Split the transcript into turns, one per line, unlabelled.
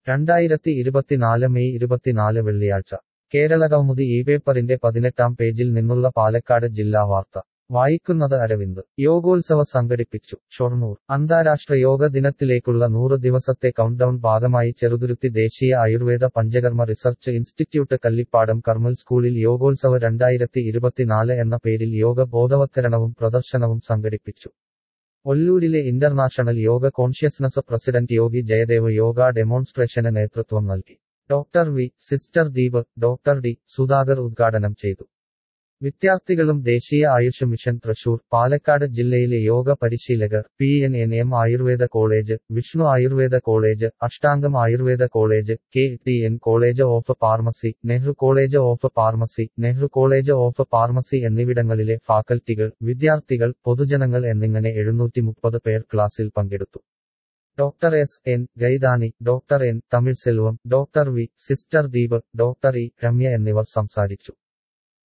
രണ്ടായിരത്തി ഇരുപത്തിനാല് മെയ് ഇരുപത്തിനാല് വെള്ളിയാഴ്ച കേരളകൗമുദി ഈ പേപ്പറിന്റെ പതിനെട്ടാം പേജിൽ നിന്നുള്ള പാലക്കാട് ജില്ലാ വാർത്ത വായിക്കുന്നത് അരവിന്ദ് യോഗോത്സവ സംഘടിപ്പിച്ചു ഷൊർണൂർ അന്താരാഷ്ട്ര യോഗ ദിനത്തിലേക്കുള്ള നൂറ് ദിവസത്തെ കൗണ്ട്ഡൌൺ ഭാഗമായി ചെറുതുരുത്തി ദേശീയ Ayurveda Panchakarma research institute Kallipadam Carmel സ്കൂളിൽ യോഗോത്സവ രണ്ടായിരത്തി ഇരുപത്തിനാല് എന്ന പേരിൽ യോഗ ബോധവത്കരണവും പ്രദർശനവും സംഘടിപ്പിച്ചു ഒല്ലൂരിലെ international yoga consciousness president Yogi Jayadev yoga ഡെമോൺസ്ട്രേഷന് നേതൃത്വം നൽകി doctor V sister Deep doctor D Sudhakar ഉദ്ഘാടനം ചെയ്തു വിദ്യാർത്ഥികളും ദേശീയ ആയുഷ് മിഷൻ തൃശൂർ പാലക്കാട് ജില്ലയിലെ യോഗ പരിശീലകർ P N N M Ayurveda college Vishnu Ayurveda college Ashtamgam Ayurveda college K T N college of pharmacy Nehru college of pharmacy Nehru college of pharmacy എന്നിവിടങ്ങളിലെ ഫാക്കൽറ്റികൾ വിദ്യാർത്ഥികൾ പൊതുജനങ്ങൾ എന്നിങ്ങനെ എഴുന്നൂറ്റി മുപ്പത് പേർ ക്ലാസ്സിൽ പങ്കെടുത്തു doctor S N Gaidani doctor N Tamil Selvam doctor V sister Deep doctor E Ramya എന്നിവർ സംസാരിച്ചു